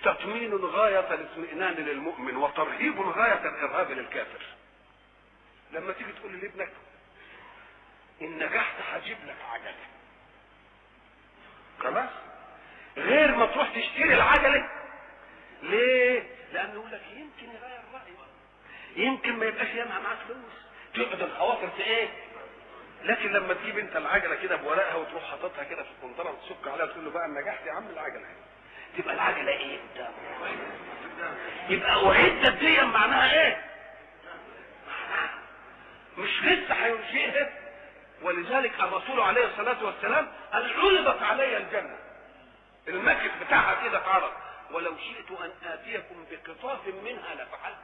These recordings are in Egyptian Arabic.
تطمين غاية الاطمئنان للمؤمن وترهيب غاية الإرهاب للكافر لما تيجي تقول لابنك إن نجحت هجيب لك عجلة خلاص غير ما تروح تشتري العجلة ليه؟ لأنه يقول لك يمكن يغير رأيه يمكن ما يبقاش ياما معاك فلوس تقعد الخواطر في ايه؟ لكن لما تجيب انت العجله كده بورقها وتروح حاططها كده في القنطره وتسك عليها تقول له بقى نجحت يا عم العجله تبقى العجله ايه قدام يبقى اعدت دي معناها ايه؟ معناها مش لسه هينشئها ولذلك الرسول عليه الصلاه والسلام قال عرضت علي الجنه المكت بتاعها كده اتعرض ولو شئت ان اتيكم بقطاف منها لفعلت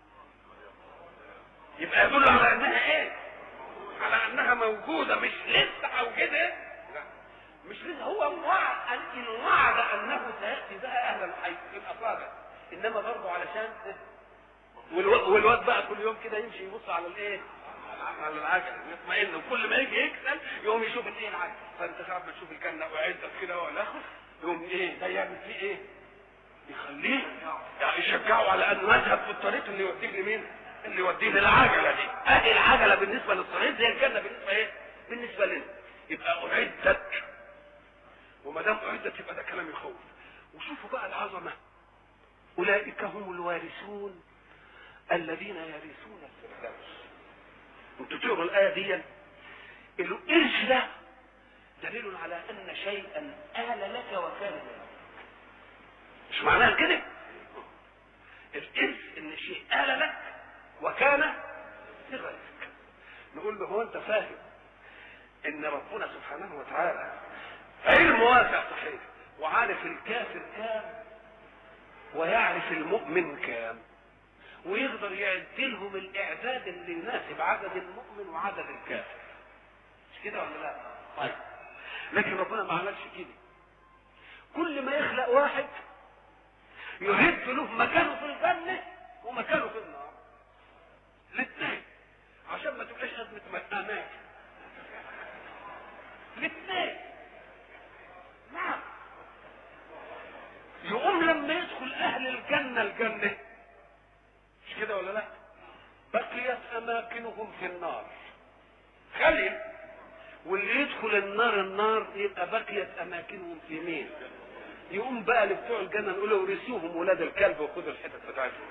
يبقى يدل على انها ايه على انها موجوده مش لسه هوجدها لا مش لسه هو وعد قال ان وعد انه سياتي بها اهل الحي الاصابع انما برضه علشان والو- والواد بقى كل يوم كده يمشي يبص على الايه على العجل يطمئن وكل ما يجي يكسل يقوم يشوف الايه العجل فانت ساعات ما تشوف الجنه وعدت كده ولا يقوم ايه ده يعمل فيه ايه يخليه يعني يشجعه على انه يذهب في الطريق اللي يوديه لمين اللي يوديه للعجله دي ادي العجله بالنسبه للصعيد زي الجنه بالنسبه ايه بالنسبه لنا يبقى اعدت وما دام اعدت يبقى ده كلام يخوف وشوفوا بقى العظمه اولئك هم الوارثون الذين يرثون الفردوس انتوا تقروا الايه دي الارث ده دليل على ان شيئا آل لك وكان لك مش معناها كده الارث ان شيء آل لك وكان لغيرك نقول له هو انت فاهم ان ربنا سبحانه وتعالى علم واسع صحيح وعارف الكافر كام ويعرف المؤمن كام ويقدر يعد لهم الاعداد اللي يناسب عدد المؤمن وعدد الكافر مش كده ولا لا طيب لكن ربنا ما عملش كده كل ما يخلق واحد يهد له مكانه في الجنة ومكانه في النار الاثنين عشان ما تبقاش أزمة مقامات الاثنين نعم يقوم لما يدخل أهل الجنة الجنة مش كده ولا لا بقيت أماكنهم في النار خلي واللي يدخل النار النار يبقى بقيت أماكنهم في مين يقوم بقى لبتوع الجنه نقول له ورثوهم ولاد الكلب وخدوا الحتت بتاعتهم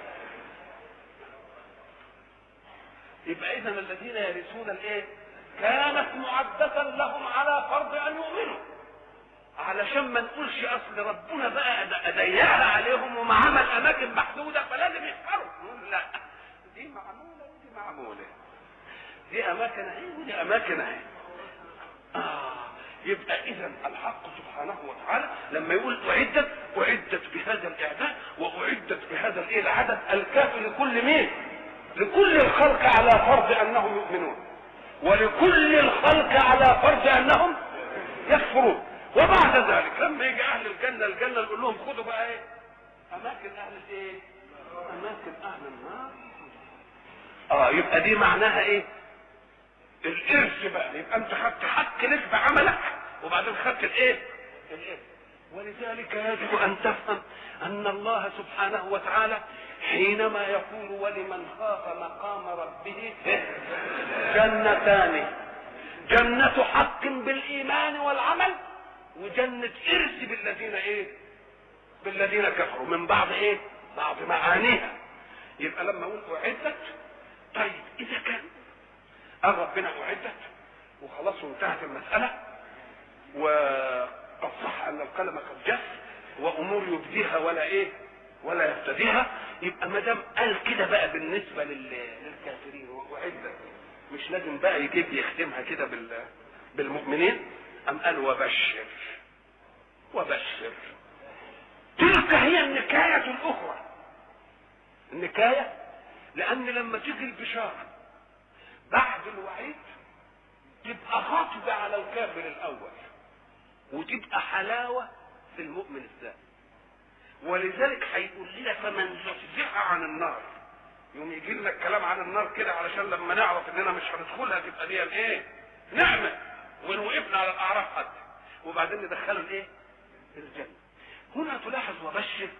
يبقى اذا الذين يرثون الايه كانت معدة لهم على فرض ان يؤمنوا علشان ما نقولش اصل ربنا بقى ضيقها عليهم وما عمل اماكن محدوده فلازم يكفروا نقول لا دي معموله ودي معموله دي اماكن اهي ودي اماكن اهي آه يبقى اذا الحق سبحانه وتعالى لما يقول اعدت اعدت بهذا الاعداد واعدت بهذا الايه العدد الكافي لكل مين لكل الخلق على فرض انهم يؤمنون ولكل الخلق على فرض انهم يكفرون وبعد ذلك لما يجي اهل الجنه الجنه نقول لهم خدوا بقى ايه اماكن اهل الايه اماكن اهل النار اه يبقى دي معناها ايه الارث بقى يبقى انت خدت حق لك بعملك وبعدين خدت الايه الارث ولذلك يجب ان تفهم ان الله سبحانه وتعالى حينما يقول ولمن خاف مقام ربه جنتان جنة حق بالإيمان والعمل وجنة إرث بالذين إيه؟ بالذين كفروا من بعض إيه؟ بعض معانيها يبقى لما أقول أعدت طيب إذا كان قال ربنا أعدت وخلاص وانتهت المسألة وقد صح أن القلم قد جف وأمور يبديها ولا إيه؟ ولا يبتديها يبقى ما دام قال كده بقى بالنسبة لل- للكافرين وأعدت مش لازم بقى يجيب يختمها كده بال بالمؤمنين أم قال وبشر وبشر تلك هي النكاية الأخرى النكاية لأن لما تيجي البشارة بعد الوعيد تبقى خاطبة على الكافر الأول وتبقى حلاوة في المؤمن الثاني ولذلك هيقول لنا فمن زحزح عن النار يوم يجي لنا الكلام عن النار كده علشان لما نعرف اننا مش هندخلها تبقى دي ايه نعمه وان وقفنا على الاعراف حتى وبعدين ندخله الايه الجنه هنا تلاحظ وبشر